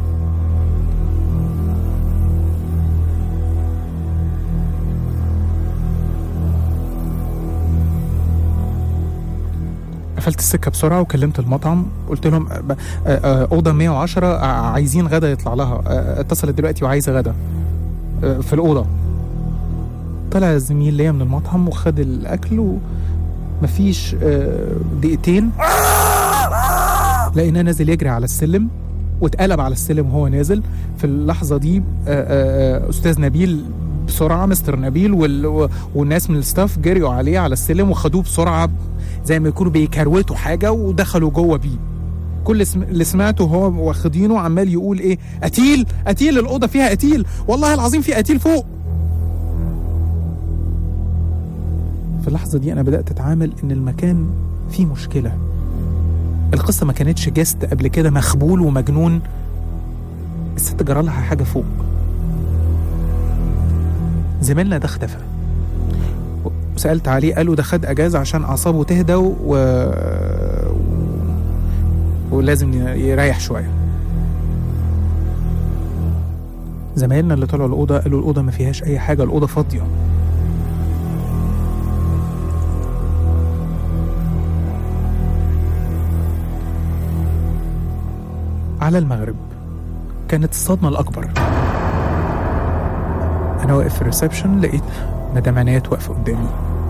قفلت السكه بسرعه وكلمت المطعم قلت لهم آه، ب- آه، آه، اوضه 110 آه، عايزين غدا يطلع لها آه، اتصلت دلوقتي وعايزه غدا آه، في الاوضه طلع زميل ليا من المطعم وخد الاكل ومفيش آه، دقيقتين لقيناه نازل يجري على السلم واتقلب على السلم وهو نازل في اللحظه دي آه، آه، آه، استاذ نبيل بسرعه مستر نبيل وال... و- والناس من الستاف جريوا عليه على السلم وخدوه بسرعه زي ما يكونوا بيكروتوا حاجه ودخلوا جوه بيه كل اسم... اللي سمعته هو واخدينه عمال يقول ايه قتيل قتيل الاوضه فيها قتيل والله العظيم في قتيل فوق في اللحظه دي انا بدات اتعامل ان المكان فيه مشكله القصه ما كانتش جست قبل كده مخبول ومجنون الست جرى لها حاجه فوق زميلنا ده اختفى وسالت عليه قالوا ده خد اجازه عشان اعصابه تهدى و... ولازم يريح شويه زمايلنا اللي طلعوا الاوضه قالوا الاوضه ما فيهاش اي حاجه الاوضه فاضيه على المغرب كانت الصدمه الاكبر انا واقف في الريسبشن لقيت مدام عنايات واقفه قدامي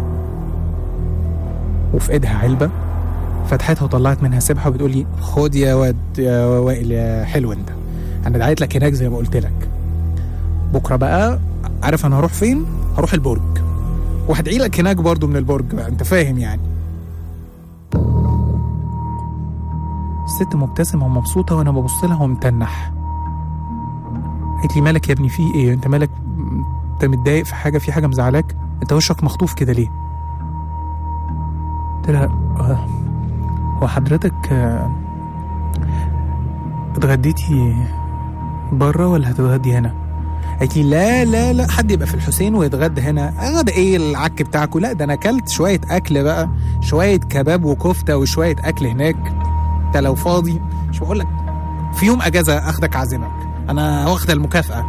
وفي ايدها علبه فتحتها وطلعت منها سبحه وبتقول لي خد يا واد يا وائل يا حلو انت انا دعيت لك هناك زي ما قلت لك بكره بقى عارف انا هروح فين هروح البرج وهدعي لك هناك برضو من البرج بقى انت فاهم يعني الست مبتسمه ومبسوطه وانا ببص لها ومتنح قالت لي مالك يا ابني في ايه انت مالك انت متضايق في حاجه في حاجه مزعلاك انت وشك مخطوف كده ليه قلت لها آه، هو حضرتك آه، اتغديتي بره ولا هتتغدي هنا قالت لي لا لا لا حد يبقى في الحسين ويتغدى هنا غدا ايه العك بتاعكم لا ده انا اكلت شويه اكل بقى شويه كباب وكفته وشويه اكل هناك انت لو فاضي مش بقول لك في يوم اجازه اخدك اعزمك انا واخد المكافاه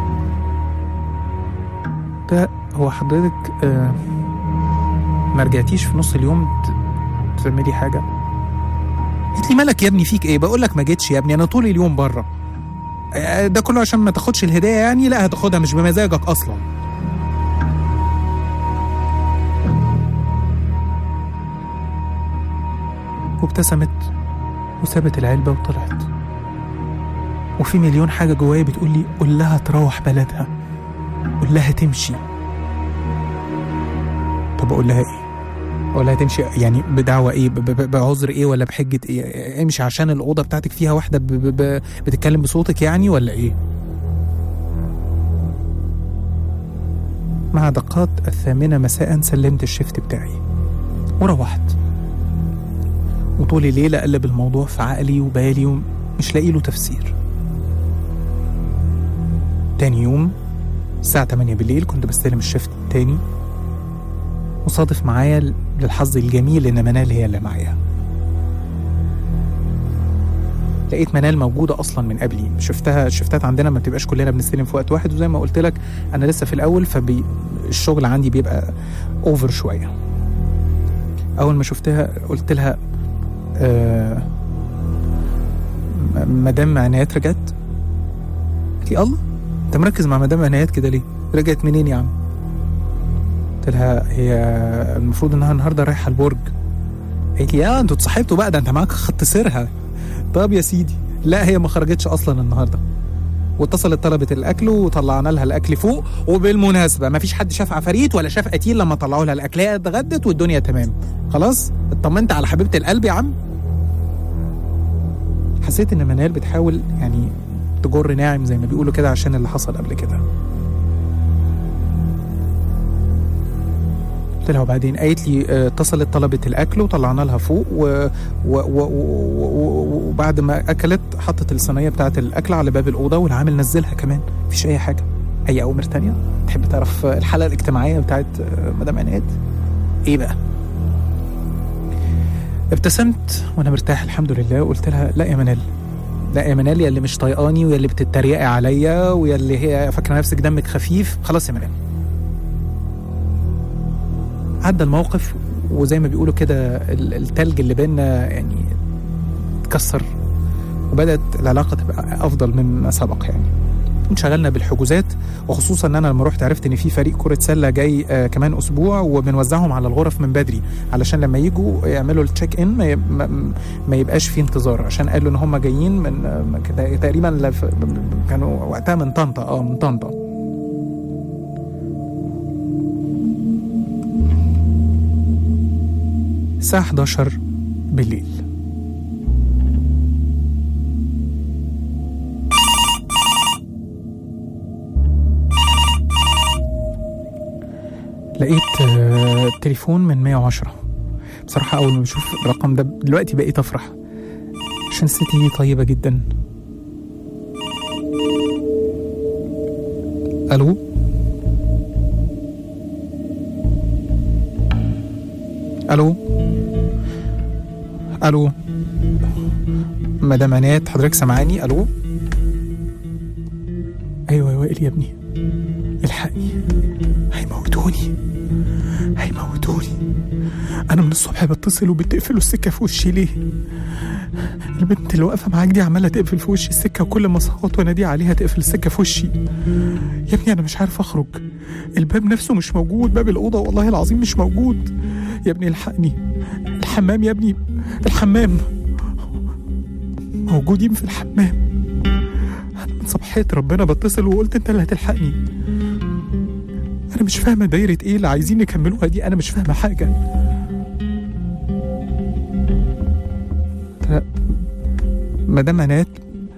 ده هو حضرتك آه ما رجعتيش في نص اليوم ت- تعملي حاجه قالت لي مالك يا ابني فيك ايه بقول لك ما جيتش يا ابني انا طول اليوم بره آه، ده كله عشان ما تاخدش الهدايا يعني لا هتاخدها مش بمزاجك اصلا وابتسمت وسابت العلبة وطلعت وفي مليون حاجة جوايا بتقول لي قول لها تروح بلدها قول لها تمشي طب اقول لها ايه اقول لها تمشي يعني بدعوة ايه ب- ب- بعذر ايه ولا بحجة ايه امشي عشان الأوضة بتاعتك فيها واحدة ب- ب- ب- بتتكلم بصوتك يعني ولا ايه مع دقات الثامنة مساء سلمت الشفت بتاعي وروحت وطول الليل أقلب الموضوع في عقلي وبالي ومش لاقي له تفسير تاني يوم الساعة 8 بالليل كنت بستلم الشفت التاني وصادف معايا للحظ الجميل إن منال هي اللي معايا لقيت منال موجودة أصلا من قبلي شفتها الشفتات عندنا ما بتبقاش كلنا بنستلم في وقت واحد وزي ما قلت لك أنا لسه في الأول فالشغل عندي بيبقى أوفر شوية أول ما شفتها قلت لها آه م- مدام عنايات رجعت قالت لي الله انت مركز مع مدام عنايات كده ليه رجعت منين يا عم قلت لها هي المفروض انها النهارده رايحه البرج قالت لي اه انتوا اتصاحبتوا بقى ده انت معاك خط سيرها طب يا سيدي لا هي ما خرجتش اصلا النهارده واتصلت طلبت الاكل وطلعنا لها الاكل فوق وبالمناسبه ما فيش حد شاف عفاريت ولا شاف قتيل لما طلعوا لها الاكل هي اتغدت والدنيا تمام خلاص اطمنت على حبيبه القلب يا عم حسيت ان منال بتحاول يعني تجر ناعم زي ما بيقولوا كده عشان اللي حصل قبل كده قلت لها وبعدين قالت لي آه، اتصلت طلبت الاكل وطلعنا لها فوق و... و... و... و... و... وبعد ما اكلت حطت الصينيه بتاعت الاكل على باب الاوضه والعامل نزلها كمان مفيش اي حاجه اي اوامر تانية تحب تعرف الحاله الاجتماعيه بتاعت آه، مدام عناد ايه بقى ابتسمت وانا مرتاح الحمد لله وقلت لها لا يا منال لا يا منال يا اللي مش طايقاني ويا اللي بتتريقي عليا ويا اللي هي فاكره نفسك دمك خفيف خلاص يا منال عدى الموقف وزي ما بيقولوا كده ال- التلج اللي بينا يعني اتكسر وبدات العلاقه تبقى افضل مما سبق يعني انشغلنا بالحجوزات وخصوصا ان انا لما رحت عرفت ان في فريق كره سله جاي آه كمان اسبوع وبنوزعهم على الغرف من بدري علشان لما يجوا يعملوا التشيك ان ما, يب- ما, ما يبقاش في انتظار عشان قالوا ان هم جايين من آه، من كده تقريبا لف- كانوا وقتها من طنطا اه من طنطا الساعة 11 بالليل لقيت آه، تليفون من 110 بصراحة أول ما بشوف الرقم ده دلوقتي بقيت أفرح عشان الست دي طيبة جدا ألو ألو ألو مدام عناد حضرتك سامعاني ألو أيوة يا وائل يا ابني الحقني هيموتوني هيموتوني انا من الصبح بتصل وبتقفلوا السكه في وشي ليه البنت اللي واقفه معاك دي عماله تقفل في وشي السكه وكل ما اصوت وانادي عليها تقفل السكه في وشي يا ابني انا مش عارف اخرج الباب نفسه مش موجود باب الاوضه والله العظيم مش موجود يا ابني الحقني الحمام يا ابني الحمام موجودين في الحمام انا من صباحيه ربنا بتصل وقلت انت اللي هتلحقني انا مش فاهمه دايره ايه اللي عايزين يكملوها دي انا مش فاهمه حاجه لا مدام عناد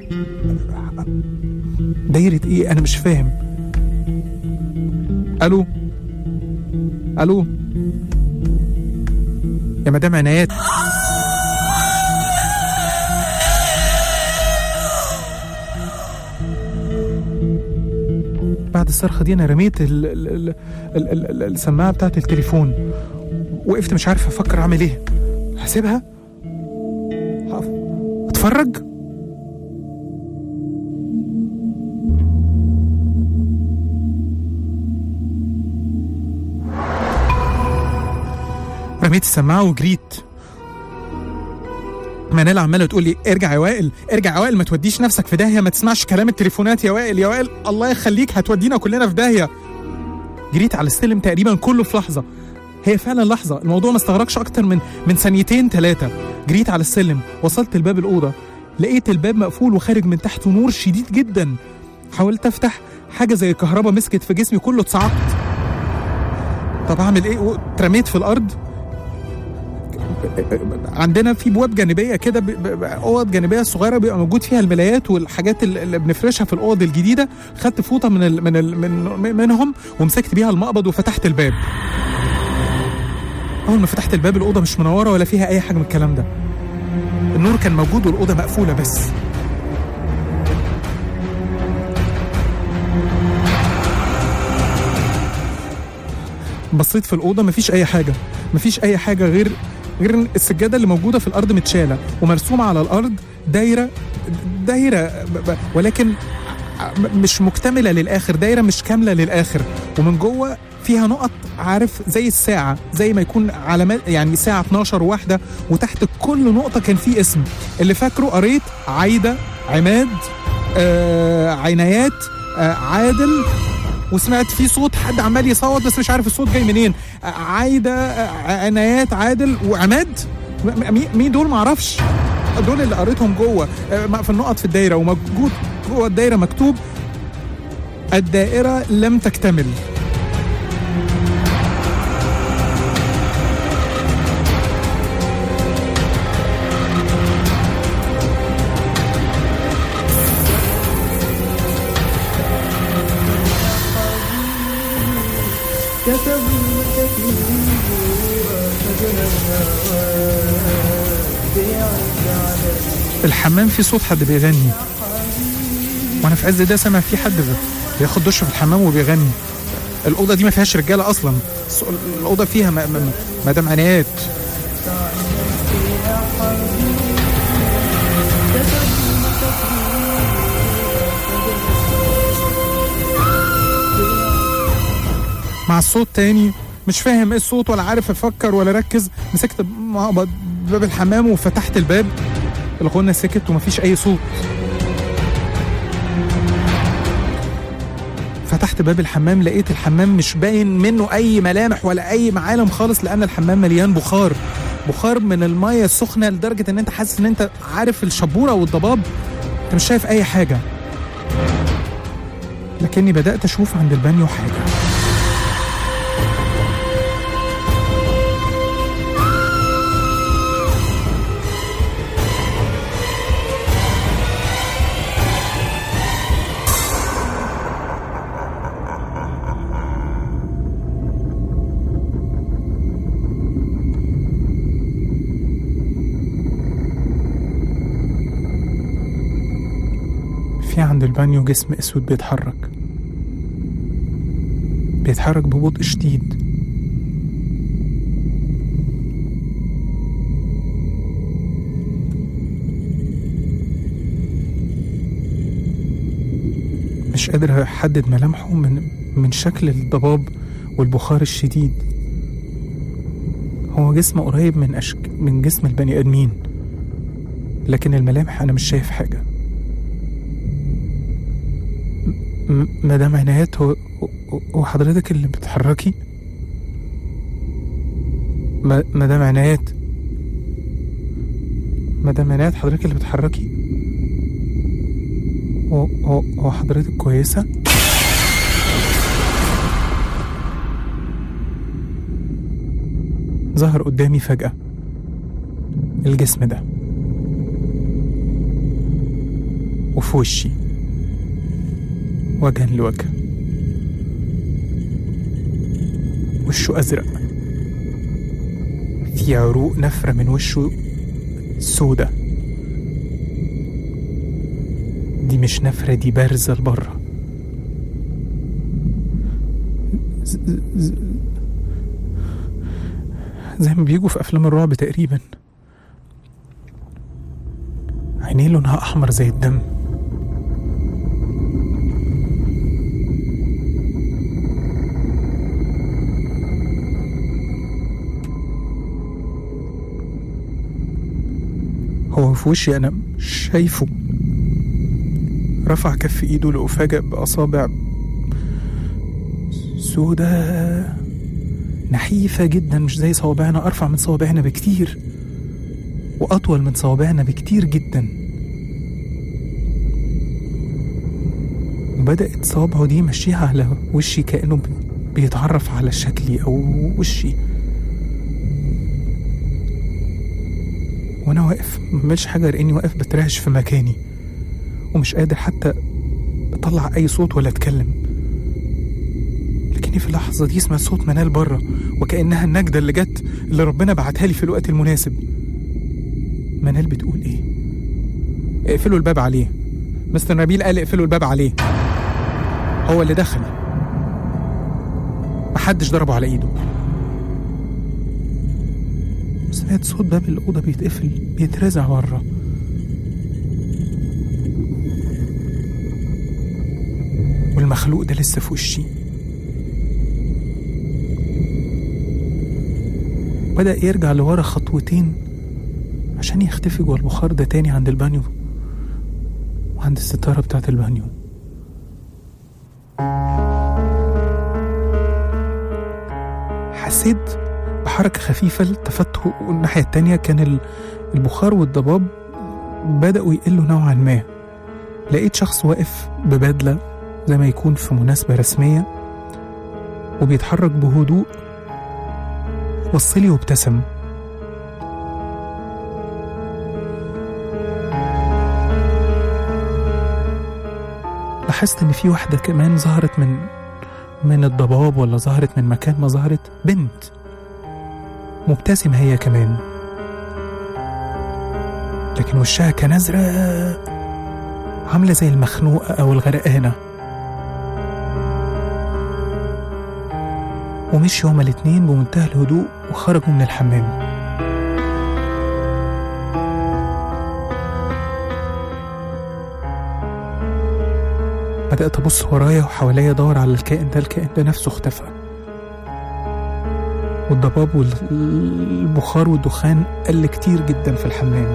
دايره ايه انا مش فاهم الو الو يا مدام عناد بعد الصرخه دي انا رميت ال ال ال ال ال ال السماعه بتاعت التليفون وقفت مش عارف افكر اعمل ايه هسيبها هقف اتفرج رميت السماعه وجريت منال عماله تقول لي ارجع يا وائل ارجع يا وائل ما توديش نفسك في داهيه ما تسمعش كلام التليفونات يا وائل يا وائل الله يخليك هتودينا كلنا في داهيه جريت على السلم تقريبا كله في لحظه هي فعلا لحظه الموضوع ما استغرقش اكتر من من ثانيتين ثلاثه جريت على السلم وصلت لباب الاوضه لقيت الباب مقفول وخارج من تحته نور شديد جدا حاولت افتح حاجه زي الكهرباء مسكت في جسمي كله اتصعقت طب اعمل ايه اترميت في الارض عندنا في بواب جانبيه كده ب- ب- اوض جانبيه صغيره بيبقى موجود فيها الملايات والحاجات اللي اللي بنفرشها في الاوض الجديده خدت فوطه من ال من ال من منهم ومسكت بيها المقبض وفتحت الباب اول ما فتحت الباب الاوضه مش منوره ولا فيها اي حاجه من الكلام ده النور كان موجود والاوضه مقفوله بس بصيت في الاوضه مفيش اي حاجه مفيش اي حاجه غير غير إن السجاده اللي موجوده في الارض متشاله ومرسومه على الارض دايره دايره ب- ب- ولكن م- مش مكتمله للاخر دايره مش كامله للاخر ومن جوه فيها نقط عارف زي الساعة زي ما يكون علامات يعني ساعة 12 واحدة وتحت كل نقطة كان في اسم اللي فاكره قريت عايدة عماد آه عنايات آه عادل وسمعت في صوت حد عمال يصوت بس مش عارف الصوت جاي منين آه، عايده آه، عنايات عادل وعماد م- مين- مين دول معرفش دول اللي قريتهم جوه آه، في النقط في الدايره وموجود جوه الدايره مكتوب الدائره لم تكتمل الحمام فيه صوت حد بيغني وانا في عز ده سامع في حد بياخد دش في الحمام وبيغني الاوضه دي ما فيهاش رجاله اصلا الص- الاوضه فيها م- م- مدام عنايات مع الصوت تاني مش فاهم ايه الصوت ولا عارف افكر ولا اركز مسكت م- باب الحمام وفتحت الباب الغنى سكت ومفيش اي صوت فتحت باب الحمام لقيت الحمام مش باين منه اي ملامح ولا اي معالم خالص لان الحمام مليان بخار بخار من الميه السخنه لدرجه ان انت حاسس ان انت عارف الشبوره والضباب انت مش شايف اي حاجه لكني بدات اشوف عند البانيو حاجه في عند البانيو جسم اسود بيتحرك بيتحرك ببطء شديد مش قادر احدد ملامحه من من شكل الضباب والبخار الشديد هو جسم قريب من أشك من جسم البني ادمين لكن الملامح انا مش شايف حاجه م- مدام عنايات هو هو- هو حضرتك اللي بتتحركي م- مدام عنايات مدام عنايات حضرتك اللي بتتحركي هو هو هو حضرتك كويسة ظهر قدامي فجأة الجسم ده وفي وشي وجها لوجه وشه أزرق في عروق نفرة من وشه سودة دي مش نفرة دي بارزة لبره ز- ز- زي ما بيجوا في أفلام الرعب تقريبا عينيه لونها أحمر زي الدم هو في وشي أنا شايفه رفع كف إيده لأفاجأ بأصابع سودة نحيفة جدا مش زي صوابعنا أرفع من صوابعنا بكتير وأطول من صوابعنا بكتير جدا وبدأت صوابعه دي مشيها على وشي كأنه بي- بيتعرف على شكلي أو وشي وانا واقف مش حاجه غير اني واقف بترعش في مكاني ومش قادر حتى اطلع اي صوت ولا اتكلم لكني في اللحظه دي سمعت صوت منال بره وكانها النجده اللي جت اللي ربنا بعتها لي في الوقت المناسب منال بتقول ايه اقفلوا الباب عليه مستر نبيل قال اقفلوا الباب عليه هو اللي دخل محدش ضربه على ايده سمعت صوت باب الأوضة بيتقفل بيترزع بره والمخلوق ده لسه في وشي بدأ يرجع لورا خطوتين عشان يختفي جوه البخار ده تاني عند البانيو وعند الستارة بتاعت البانيو حسيت بحركة خفيفة التفت والناحية التانية كان ال- البخار والضباب بدأوا يقلوا نوعا ما لقيت شخص واقف ببدلة زي ما يكون في مناسبة رسمية وبيتحرك بهدوء بصلي وابتسم لاحظت ان في واحدة كمان ظهرت من من الضباب ولا ظهرت من مكان ما ظهرت بنت مبتسمة هي كمان لكن وشها كان أزرق عاملة زي المخنوقة أو الغرقانة ومشي هما الاتنين بمنتهى الهدوء وخرجوا من الحمام بدأت أبص ورايا وحواليا أدور على الكائن ده الكائن ده نفسه اختفى والضباب والبخار والدخان قل كتير جدا في الحمام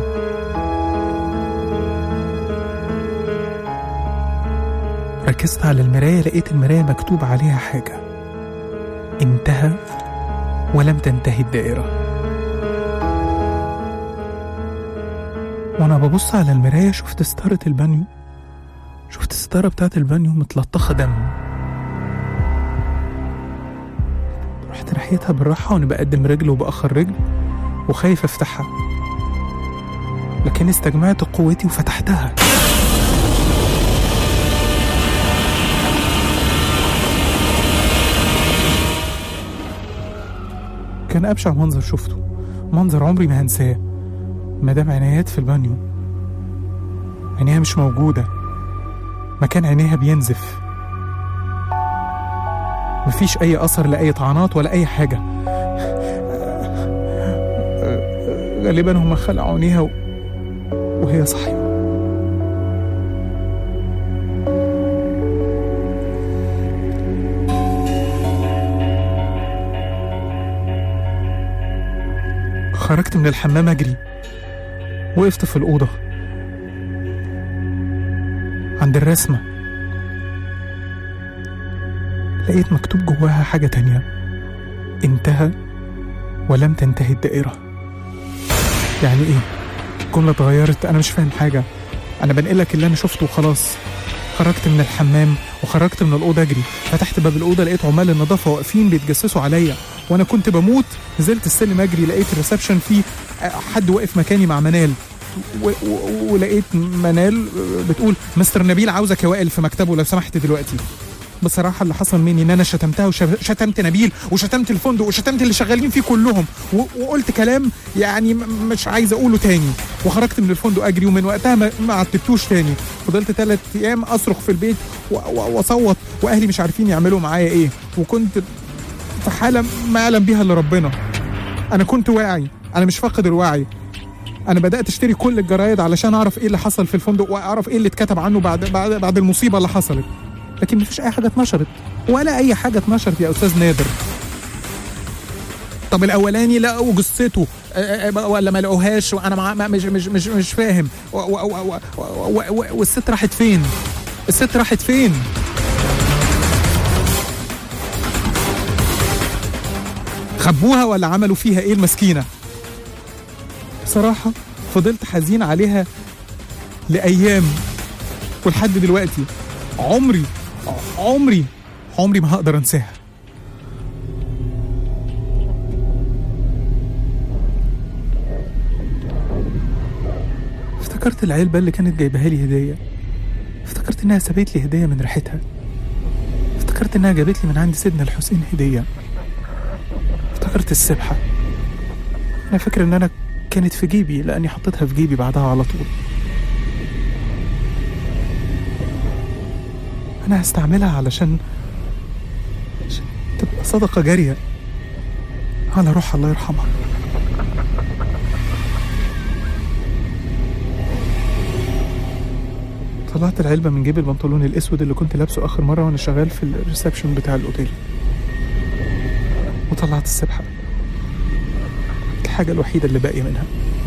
ركزت على المراية لقيت المراية مكتوب عليها حاجة انتهى ولم تنتهي الدائرة وأنا ببص على المراية شفت ستارة البانيو شفت الستارة بتاعت البانيو متلطخة دم رحت ناحيتها بالراحة وأنا بقدم رجل وبأخر رجل وخايف أفتحها لكن استجمعت قوتي وفتحتها كان أبشع منظر شفته منظر عمري ما هنساه مدام عنايات في البانيو عينيها مش موجودة مكان عينيها بينزف مفيش أي أثر لأي طعنات ولا أي حاجة غالبا هما خلعوا عينيها و... وهي صاحية خرجت من الحمام أجري وقفت في الأوضة عند الرسمة لقيت مكتوب جواها حاجة تانية انتهى ولم تنتهي الدائرة يعني ايه؟ الجملة اتغيرت أنا مش فاهم حاجة أنا بنقلك اللي أنا شفته وخلاص خرجت من الحمام وخرجت من الأوضة أجري فتحت باب الأوضة لقيت عمال النظافة واقفين بيتجسسوا عليا وأنا كنت بموت نزلت السلم أجري لقيت الريسبشن فيه حد واقف مكاني مع منال و- و- ولقيت منال بتقول مستر نبيل عاوزك يا وائل في مكتبه لو سمحت دلوقتي بصراحة اللي حصل مني إن أنا شتمتها وشتمت نبيل وشتمت الفندق وشتمت اللي شغالين فيه كلهم و- وقلت كلام يعني م- مش عايز أقوله تاني وخرجت من الفندق أجري ومن وقتها ما ما عتبتوش تاني فضلت ثلاث أيام أصرخ في البيت و- و- وأصوت وأهلي مش عارفين يعملوا معايا إيه وكنت في حالة ما يعلم بيها إلا ربنا أنا كنت واعي أنا مش فاقد الوعي انا بدات اشتري كل الجرايد علشان اعرف ايه اللي حصل في الفندق واعرف ايه اللي اتكتب عنه بعد بعد بعد المصيبه اللي حصلت لكن مفيش اي حاجه اتنشرت ولا اي حاجه اتنشرت يا استاذ نادر طب الاولاني لقوا جثته آه، آه، ولا ما لقوهاش وانا مع ما- مش مش مش مش فاهم و- و- و- و- و- و- والست راحت فين الست راحت فين خبوها ولا عملوا فيها ايه المسكينه بصراحة فضلت حزين عليها لأيام ولحد دلوقتي عمري عمري عمري ما هقدر أنساها افتكرت العلبة اللي كانت جايبها لي هدية افتكرت إنها سابت لي هدية من ريحتها افتكرت إنها جابت لي من عند سيدنا الحسين هدية افتكرت السبحة أنا فاكر إن أنا كانت في جيبي لأني حطيتها في جيبي بعدها على طول أنا هستعملها علشان عشان تبقى صدقة جارية على روح الله يرحمها طلعت العلبة من جيب البنطلون الأسود اللي كنت لابسه آخر مرة وأنا شغال في الريسبشن بتاع الأوتيل وطلعت السبحة الحاجة الوحيدة اللي باقية منها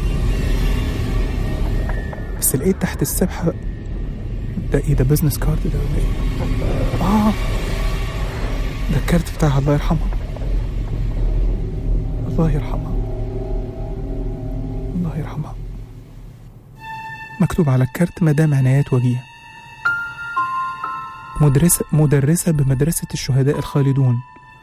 بس لقيت تحت السبحة ده ايه ده بزنس كارد ده ولا ايه؟ اه ده الكارت بتاعها الله يرحمها الله يرحمها الله يرحمها مكتوب على الكارت مدام عنايات وجيه مدرسة مدرسة بمدرسة الشهداء الخالدون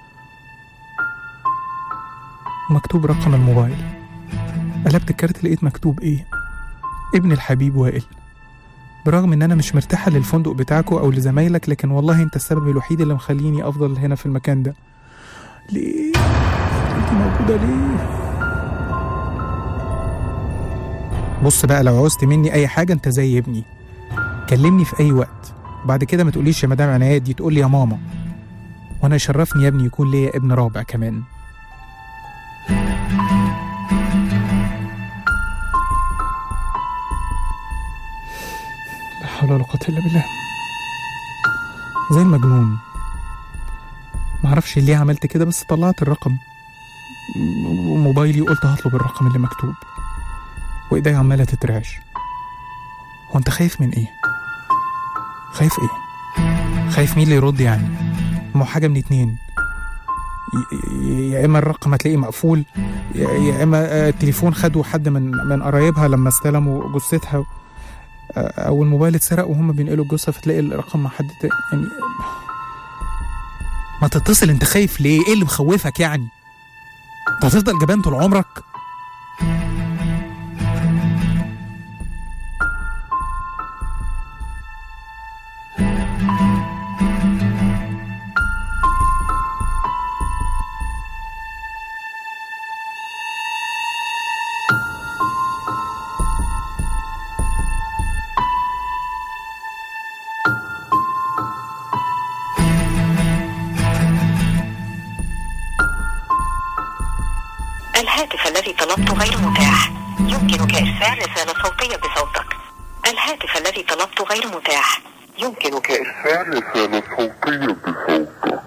مكتوب رقم الموبايل قلبت الكارت لقيت مكتوب ايه ابن الحبيب وائل برغم ان انا مش مرتاحه للفندق بتاعكو او لزمايلك لكن والله انت السبب الوحيد اللي مخليني افضل هنا في المكان ده ليه انت موجوده ليه بص بقى لو عوزت مني اي حاجه انت زي ابني كلمني في اي وقت وبعد كده ما تقوليش يا مدام عنايات دي تقول لي يا ماما وانا يشرفني يا ابني يكون ليا ابن رابع كمان لا حول ولا قوه الا بالله زي المجنون معرفش ليه عملت كده بس طلعت الرقم م- موبايلي وقلت هطلب الرقم اللي مكتوب وايديا عماله تترعش هو انت خايف من ايه خايف ايه خايف مين اللي يرد يعني ما هو حاجه من اتنين ي- ي- يا اما الرقم هتلاقيه مقفول يا يا اما آه، التليفون خده حد من من قرايبها لما استلموا جثتها آه، او الموبايل اتسرق وهم بينقلوا الجثه فتلاقي الرقم مع حد تاني يعني ما تتصل انت خايف ليه ايه اللي مخوفك يعني انت هتفضل جبان طول عمرك الهاتف الذي طلبته غير متاح يمكنك إرسال رسالة صوتية بصوتك الهاتف الذي طلبته غير متاح يمكنك إرسال رسالة صوتية بصوتك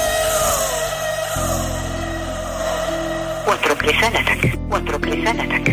واترك رسالتك واترك رسالتك